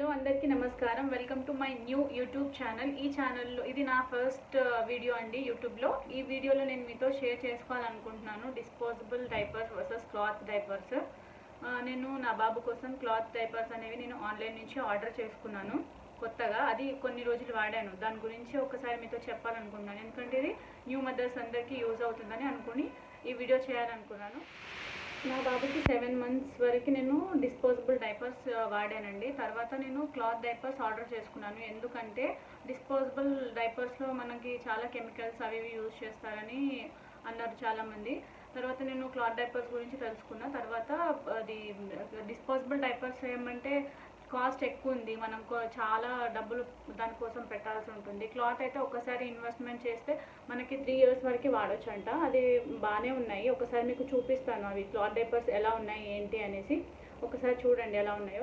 అందరికీ నమస్కారం welcome to my new YouTube channel ఈ ఛానల్లో ఇది నా ఫస్ట్ వీడియో అండి యూట్యూబ్లో ఈ వీడియోలో నేను మీతో షేర్ చేసుకోవాలనుకుంటున్నాను disposable diapers versus cloth diapers నేను నా బాబు కోసం క్లాత్ డైపర్స్ అనేవి నేను ఆన్లైన్ నుంచి ఆర్డర్ చేసుకున్నాను కొత్తగా అది కొన్ని రోజులు వాడాను దాని గురించి ఒకసారి మీతో చెప్పాలనుకుంటున్నాను ఎందుకంటే ఇది న్యూ మదర్స్ అందరికీ యూజ్ అవుతుందని అనుకుని ఈ వీడియో చేయాలనుకున్నాను నా బాబుకి సెవెన్ మంత్స్ వరకు నేను డిస్పోజబుల్ డైపర్స్ వాడానండి తర్వాత నేను క్లాత్ డైపర్స్ ఆర్డర్ చేసుకున్నాను ఎందుకంటే డిస్పోజబుల్ డైపర్స్లో మనకి చాలా కెమికల్స్ అవి ఇవి యూజ్ చేస్తారని అన్నారు చాలామంది తర్వాత నేను క్లాత్ డైపర్స్ గురించి తెలుసుకున్న తర్వాత అది డిస్పోజబుల్ డైపర్స్ ఏమంటే కాస్ట్ ఎక్కువ ఉంది మనం కొ- చాలా డబ్బులు దానికోసం పెట్టాల్సి ఉంటుంది క్లాత్ అయితే ఒకసారి ఇన్వెస్ట్మెంట్ చేస్తే మనకి త్రీ ఇయర్స్ వరకు వాడొచ్చు అంట అది బాగానే ఉన్నాయి ఒకసారి మీకు చూపిస్తాను అవి క్లాత్ డైపర్స్ ఎలా ఉన్నాయి ఏంటి అనేసి ఒకసారి చూడండి ఎలా ఉన్నాయో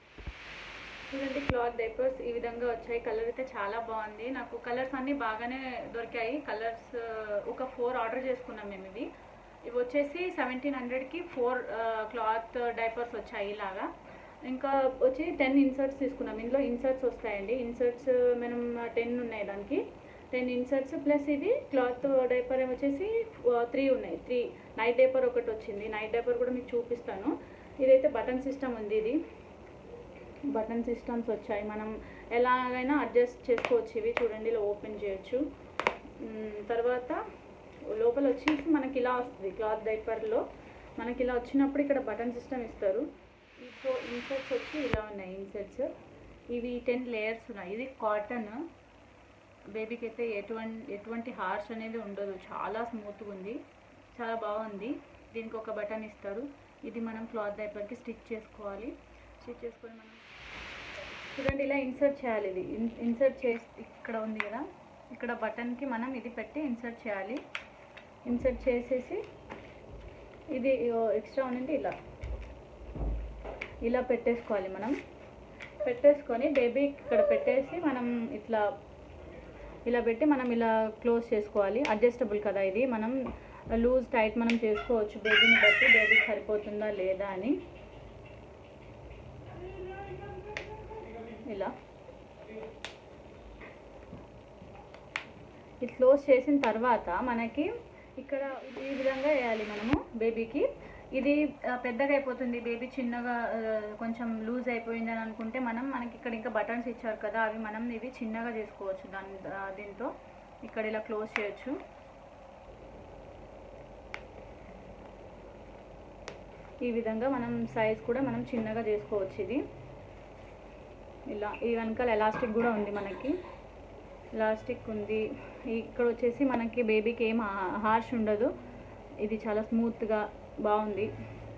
చూడండి క్లాత్ డైపర్స్ ఈ విధంగా వచ్చాయి కలర్ అయితే చాలా బాగుంది నాకు కలర్స్ అన్నీ బాగానే దొరికాయి కలర్స్ ఒక ఫోర్ ఆర్డర్ చేసుకున్నాం మేము ఇవి ఇవి వచ్చేసి సెవెంటీన్ హండ్రెడ్కి ఫోర్ క్లాత్ డైపర్స్ వచ్చాయి ఇలాగా ఇంకా వచ్చి టెన్ ఇన్సర్ట్స్ తీసుకున్నాం ఇందులో ఇన్సర్ట్స్ వస్తాయండి ఇన్సర్ట్స్ మనం టెన్ ఉన్నాయి దానికి టెన్ ఇన్సర్ట్స్ ప్లస్ ఇది క్లాత్ డైపర్ వచ్చేసి త్రీ ఉన్నాయి త్రీ నైట్ డైపర్ ఒకటి వచ్చింది నైట్ డైపర్ కూడా మీకు చూపిస్తాను ఇదైతే బటన్ సిస్టమ్ ఉంది ఇది బటన్ సిస్టమ్స్ వచ్చాయి మనం ఎలాగైనా అడ్జస్ట్ చేసుకోవచ్చు ఇవి చూడండి ఇలా ఓపెన్ చేయొచ్చు మ్, తర్వాత లోపల వచ్చేసి మనకి ఇలా వస్తుంది క్లాత్ డైపర్లో మనకి ఇలా వచ్చినప్పుడు ఇక్కడ బటన్ సిస్టమ్ ఇస్తారు సో ఇన్సెట్స్ వచ్చి ఇలా ఉన్నాయి ఇన్సెట్స్ ఇవి టెన్ లేయర్స్ ఉన్నాయి ఇది కాటన్ బేబీకి అయితే ఎటువంటి ఎటువంటి హార్ష్ అనేది ఉండదు చాలా స్మూత్గా ఉంది చాలా బాగుంది దీనికి ఒక బటన్ ఇస్తారు ఇది మనం క్లాత్ డైపర్కి స్టిచ్ చేసుకోవాలి స్టిచ్ చేసుకొని మనం చూడండి ఇలా ఇన్సర్ట్ చేయాలి ఇది ఇన్సర్ట్ చేసి ఇక్కడ ఉంది కదా ఇక్కడ బటన్కి మనం ఇది పెట్టి ఇన్సర్ట్ చేయాలి ఇన్సర్ట్ చేసేసి ఇది ఎక్స్ట్రా ఉందంటే ఇలా ఇలా పెట్టేసుకోవాలి మనం పెట్టేసుకొని బేబీ ఇక్కడ పెట్టేసి మనం ఇట్లా ఇలా పెట్టి మనం ఇలా క్లోజ్ చేసుకోవాలి అడ్జస్టబుల్ కదా ఇది మనం లూజ్ టైట్ మనం చేసుకోవచ్చు బేబీని బట్టి బేబీకి సరిపోతుందా లేదా అని ఇలా ఇది క్లోజ్ చేసిన తర్వాత మనకి ఇక్కడ ఈ విధంగా వేయాలి మనము బేబీకి ఇది ఆ, పెద్దగా అయిపోతుంది బేబీ చిన్నగా ఆ, కొంచెం లూజ్ అయిపోయింది అని అనుకుంటే మనం మనకి ఇక్కడ ఇంకా బటన్స్ ఇచ్చారు కదా అవి మనం ఇవి చిన్నగా చేసుకోవచ్చు దాని ఆ, దీంతో ఇక్కడ ఇలా క్లోజ్ చేయొచ్చు ఈ విధంగా మనం సైజ్ కూడా మనం చిన్నగా చేసుకోవచ్చు ఇది ఇలా ఈ వెనకాల ఎలాస్టిక్ కూడా ఉంది మనకి ఎలాస్టిక్ ఉంది ఇక్కడ వచ్చేసి మనకి బేబీకి ఏం హార్ష్ ఉండదు ఇది చాలా స్మూత్గా బాగుంది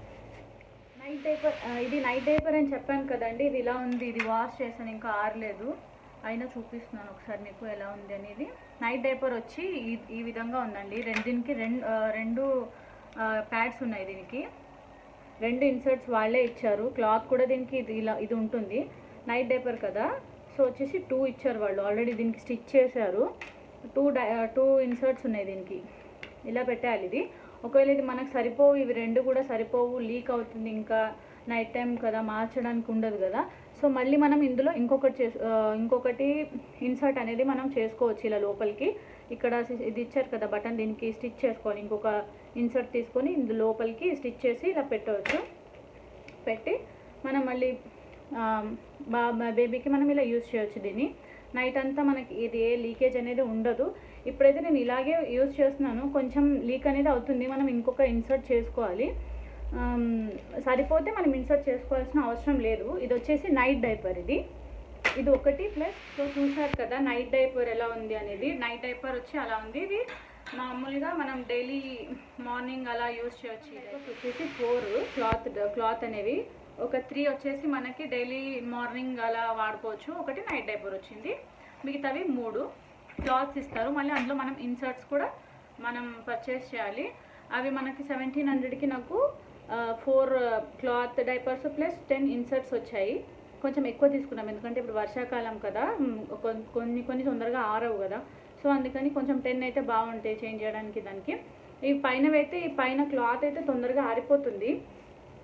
నైట్ డైపర్ ఇది నైట్ డైపర్ అని చెప్పాను కదండి ఇది ఇలా ఉంది ఇది వాష్ చేశాను ఇంకా ఆరలేదు అయినా చూపిస్తున్నాను ఒకసారి మీకు ఎలా ఉంది అనేది నైట్ డైపర్ వచ్చి ఈ ఈ విధంగా ఉందండి రెండు దీనికి రెండు ఆ, రెండు ప్యాడ్స్ ఉన్నాయి దీనికి రెండు ఇన్సర్ట్స్ వాళ్ళే ఇచ్చారు క్లాత్ కూడా దీనికి ఇది ఇలా ఇది ఉంటుంది నైట్ డైపర్ కదా సో వచ్చేసి టూ ఇచ్చారు వాళ్ళు ఆల్రెడీ దీనికి స్టిచ్ చేశారు టూ డై టూ ఇన్సర్ట్స్ ఉన్నాయి దీనికి ఇలా పెట్టాలి ఇది ఒకవేళ ఇది మనకు సరిపోవు ఇవి రెండు కూడా సరిపోవు లీక్ అవుతుంది ఇంకా నైట్ టైం కదా మార్చడానికి ఉండదు కదా సో మళ్ళీ మనం ఇందులో ఇంకొకటి చేసు ఆ, ఇంకొకటి ఇన్సర్ట్ అనేది మనం చేసుకోవచ్చు ఇలా లోపలికి ఇక్కడ సి- ఇది ఇచ్చారు కదా బటన్ దీనికి స్టిచ్ చేసుకోవాలి ఇంకొక ఇన్సర్ట్ తీసుకొని ఇందు లోపలికి స్టిచ్ చేసి ఇలా పెట్టవచ్చు పెట్టి మనం మళ్ళీ ఆ, బా బేబీకి మనం ఇలా యూజ్ చేయొచ్చు దీన్ని నైట్ అంతా మనకి ఇది ఏ లీకేజ్ అనేది ఉండదు ఇప్పుడైతే నేను ఇలాగే యూజ్ చేస్తున్నాను కొంచెం లీక్ అనేది అవుతుంది మనం ఇంకొక ఇన్సర్ట్ చేసుకోవాలి ఆమ్, సరిపోతే మనం ఇన్సర్ట్ చేసుకోవాల్సిన అవసరం లేదు ఇది వచ్చేసి నైట్ డైపర్ ఇది ఇది ఒకటి ప్లస్ సో చూసారు కదా నైట్ డైపర్ ఎలా ఉంది అనేది నైట్ డైపర్ వచ్చి అలా ఉంది ఇది మామూలుగా మనం డైలీ మార్నింగ్ అలా యూజ్ చేయొచ్చు డైపర్స్ వచ్చేసి ఫోర్ క్లాత్ క్లాత్ అనేవి ఒక త్రీ వచ్చేసి మనకి డైలీ మార్నింగ్ అలా వాడుకోవచ్చు ఒకటి నైట్ డైపర్ వచ్చింది మిగతావి మూడు క్లాత్స్ ఇస్తారు మళ్ళీ అందులో మనం ఇన్సర్ట్స్ కూడా మనం పర్చేస్ చేయాలి అవి మనకి సెవెంటీన్ హండ్రెడ్కి నాకు four cloth diapers plus ten inserts వచ్చాయి కొంచెం ఎక్కువ తీసుకున్నాం ఎందుకంటే ఇప్పుడు వర్షాకాలం కదా మ్, కొన్- కొన్ని కొన్ని తొందరగా ఆరవు కదా సో అందుకని కొంచెం టెన్ అయితే బాగుంటాయి చేంజ్ చేయడానికి దానికి ఈ పైన అయితే ఈ పైన క్లాత్ అయితే తొందరగా ఆరిపోతుంది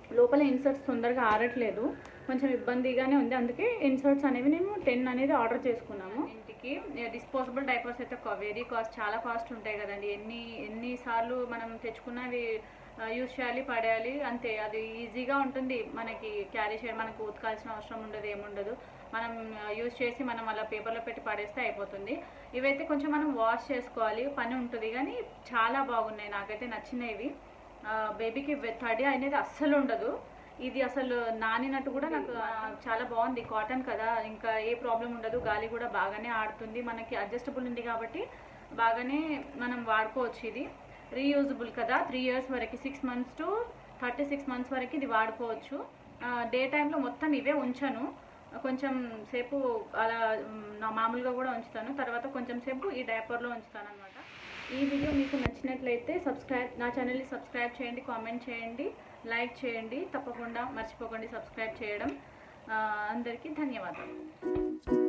లోపల ఇన్సర్ట్స్ తొందరగా ఆరట్లేదు కొంచెం ఇబ్బందిగానే ఉంది అందుకే ఇన్సర్ట్స్ అనేవి నేను టెన్ అనేది ఆర్డర్ చేసుకున్నాము ఇంటికి డిస్పోజబుల్ డైపర్స్ అయితే వెరీ కాస్ట్ చాలా కాస్ట్ ఉంటాయి కదండి ఎన్ని ఎన్నిసార్లు మనం తెచ్చుకున్నవి యూజ్ చేయాలి పడేయాలి అంతే అది ఈజీగా ఉంటుంది మనకి క్యారీ చేయడం మనకు ఉతకాల్సిన అవసరం ఉండదు ఏముండదు మనం యూజ్ చేసి మనం అలా పేపర్లో పెట్టి పడేస్తే అయిపోతుంది ఇవైతే కొంచెం మనం వాష్ చేసుకోవాలి పని ఉంటుంది కానీ చాలా బాగున్నాయి నాకైతే నచ్చినవి బేబీకి తడి అనేది అస్సలు ఉండదు ఇది అసలు నానినట్టు కూడా నాకు ఆ, చాలా బాగుంది కాటన్ కదా ఇంకా ఏ ప్రాబ్లం ఉండదు గాలి కూడా బాగానే ఆడుతుంది మనకి అడ్జస్టబుల్ ఉంది కాబట్టి బాగానే మనం వాడుకోవచ్చు ఇది రీయూజబుల్ కదా త్రీ ఇయర్స్ వరకు six months to thirty six months వరకు ఇది వాడుకోవచ్చు డే టైంలో మొత్తం ఇవే ఉంచాను కొంచెం సేపు అలా మ్, నా మామూలుగా కూడా ఉంచుతాను తర్వాత కొంచెం సేపు ఈ డైపర్లో ఉంచుతాను అనమాట ఈ వీడియో మీకు నచ్చినట్లయితే సబ్స్క్రైబ్ నా ఛానల్ని సబ్స్క్రైబ్ చేయండి కామెంట్ చేయండి లైక్ చేయండి తప్పకుండా మర్చిపోకండి సబ్స్క్రైబ్ చేయడం ఆ, అందరికీ ధన్యవాదాలు